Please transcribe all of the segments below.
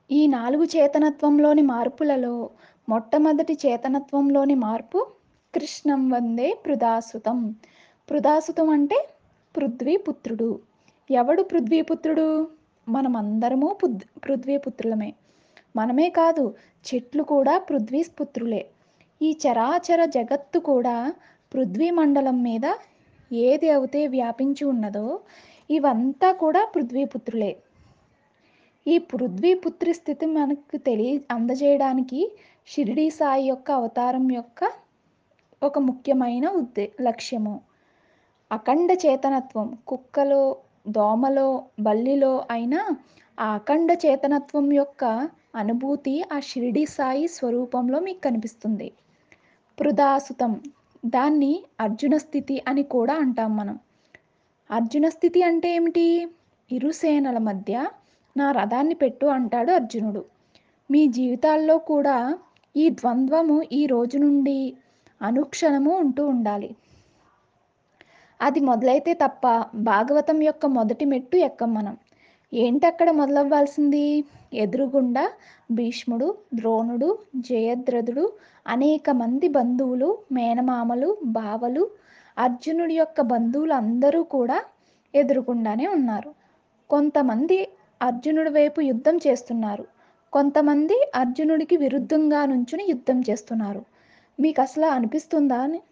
ఈ నాలుగు చేతనత్వంలోని మార్పులలో మొట్టమొదటి చేతనత్వంలోని మార్పు కృష్ణం వందే పృథాసుతం పృథాసుతం అంటే పృథ్వీపుత్రుడు ఎవడు పృథ్వీపుత్రుడు మనమందరము పుద్ పృథ్వీపుత్రులమే మనమే కాదు చెట్లు కూడా పృథ్వీపుత్రులే ఈ చరాచర జగత్తు కూడా పృథ్వీ మండలం మీద ఏది అయితే వ్యాపించి ఉన్నదో ఇవంతా కూడా పృథ్వీపుత్రులే ఈ పృథ్వీపుత్రి స్థితి మనకు తెలియ అందజేయడానికి షిరిడి సాయి యొక్క అవతారం యొక్క ఒక ముఖ్యమైన ఉద్దే లక్ష్యము అఖండ చేతనత్వం కుక్కలో దోమలో బల్లిలో అయినా ఆ అఖండ చేతనత్వం యొక్క అనుభూతి ఆ షిరిడి సాయి స్వరూపంలో మీకు కనిపిస్తుంది పృథాసుతం దాన్ని అర్జున స్థితి అని కూడా అంటాం మనం అర్జున స్థితి అంటే ఏమిటి ఇరు సేనల మధ్య నా రథాన్ని పెట్టు అంటాడు అర్జునుడు మీ జీవితాల్లో కూడా ఈ ద్వంద్వము ఈ రోజు నుండి అనుక్షణము ఉంటూ ఉండాలి అది మొదలైతే తప్ప భాగవతం యొక్క మొదటి మెట్టు ఎక్కం మనం ఏంటక్కడ మొదలవ్వాల్సింది ఎదురుగుండా భీష్ముడు ద్రోణుడు జయద్రథుడు అనేక మంది బంధువులు మేనమామలు బావలు అర్జునుడి యొక్క బంధువులు అందరూ కూడా ఎదురుగుండానే ఉన్నారు కొంతమంది అర్జునుడి వైపు యుద్ధం చేస్తున్నారు కొంతమంది అర్జునుడికి విరుద్ధంగా నుంచుని యుద్ధం చేస్తున్నారు మీకు అసలు అనిపిస్తుందా అని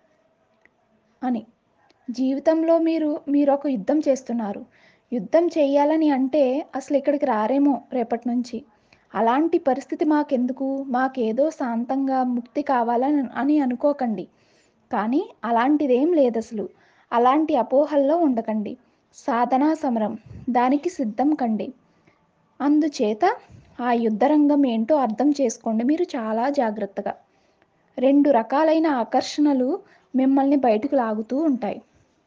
అని జీవితంలో మీరు మీరు ఒక యుద్ధం చేస్తున్నారు యుద్ధం చేయాలని అంటే అసలు ఇక్కడికి రారేమో రేపటి నుంచి అలాంటి పరిస్థితి మాకెందుకు మాకేదో శాంతంగా ముక్తి కావాలని అని అనుకోకండి కానీ అలాంటిదేం లేదు అసలు అలాంటి అపోహల్లో ఉండకండి సాధనా సమరం దానికి సిద్ధం కండి అందుచేత ఆ యుద్ధరంగం ఏంటో అర్థం చేసుకోండి మీరు చాలా జాగ్రత్తగా రెండు రకాలైన ఆకర్షణలు మిమ్మల్ని బయటకు లాగుతూ ఉంటాయి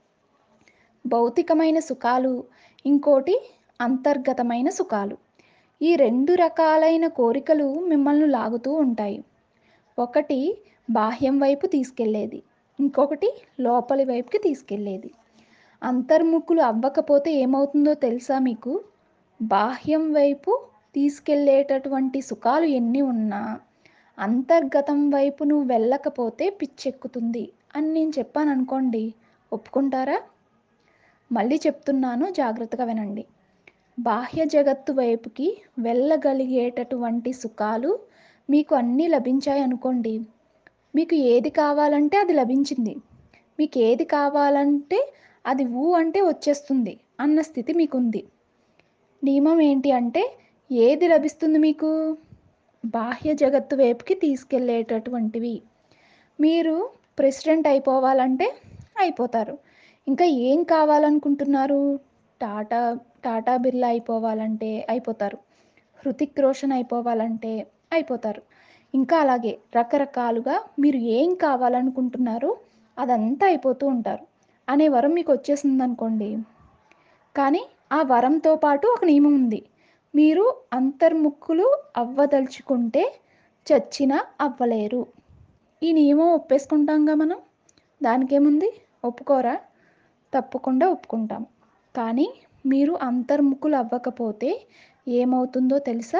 భౌతికమైన సుఖాలు ఇంకోటి అంతర్గతమైన సుఖాలు ఈ రెండు రకాలైన కోరికలు మిమ్మల్ని లాగుతూ ఉంటాయి ఒకటి బాహ్యం వైపు తీసుకెళ్ళేది ఇంకొకటి లోపలి వైపుకి తీసుకెళ్ళేది అంతర్ముఖులు అవ్వకపోతే ఏమవుతుందో తెలుసా మీకు బాహ్యం వైపు తీసుకెళ్ళేటటువంటి సుఖాలు ఎన్ని ఉన్నా అంతర్గతం వైపు నువ్వు వెళ్ళకపోతే పిచ్చెక్కుతుంది అని నేను చెప్పాను అనుకోండి ఒప్పుకుంటారా మళ్ళీ చెప్తున్నాను జాగ్రత్తగా వినండి బాహ్య జగత్తు వైపుకి వెళ్ళగలిగేటటువంటి సుఖాలు మీకు అన్నీ లభించాయి అనుకోండి మీకు ఏది కావాలంటే అది లభించింది మీకు ఏది కావాలంటే అది ఊ అంటే వచ్చేస్తుంది అన్న స్థితి మీకుంది నియమం ఏంటి అంటే ఏది లభిస్తుంది మీకు బాహ్య జగత్తు వైపుకి తీసుకెళ్ళేటటువంటివి మీరు ప్రెసిడెంట్ అయిపోవాలంటే అయిపోతారు ఇంకా ఏం కావాలనుకుంటున్నారు టాటా టాటా బిర్లా అయిపోవాలంటే అయిపోతారు హృతిక్ రోషన్ అయిపోవాలంటే అయిపోతారు ఇంకా అలాగే రకరకాలుగా మీరు ఏం కావాలనుకుంటున్నారో అదంతా అయిపోతూ ఉంటారు అనే వరం మీకు వచ్చేసింది అనుకోండి కానీ ఆ వరంతో పాటు ఒక నియమం ఉంది మీరు అంతర్ముఖులు అవ్వదలుచుకుంటే చచ్చినా అవ్వలేరు ఈ నియమం ఒప్పేసుకుంటాంగా మనం దానికేముంది ఒప్పుకోరా తప్పకుండా ఒప్పుకుంటాం కానీ మీరు అంతర్ముఖులు అవ్వకపోతే ఏమవుతుందో తెలుసా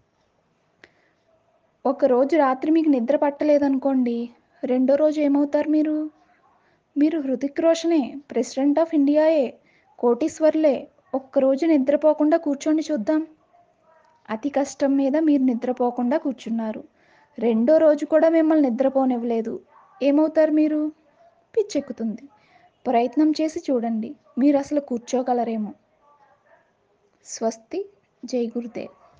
ఒకరోజు రాత్రి మీకు నిద్ర పట్టలేదనుకోండి రెండో రోజు ఏమవుతారు మీరు మీరు హృతిక్ రోషనే ప్రెసిడెంట్ ఆఫ్ ఇండియాయే కోటీశ్వర్లే ఒక్కరోజు నిద్రపోకుండా కూర్చోండి చూద్దాం అతి కష్టం మీద మీరు నిద్రపోకుండా కూర్చున్నారు రెండో రోజు కూడా మిమ్మల్ని నిద్రపోనివ్వలేదు ఏమవుతారు మీరు పిచ్చెక్కుతుంది ప్రయత్నం చేసి చూడండి మీరు అసలు కూర్చోగలరేమో స్వస్తి జై గురుదేవ్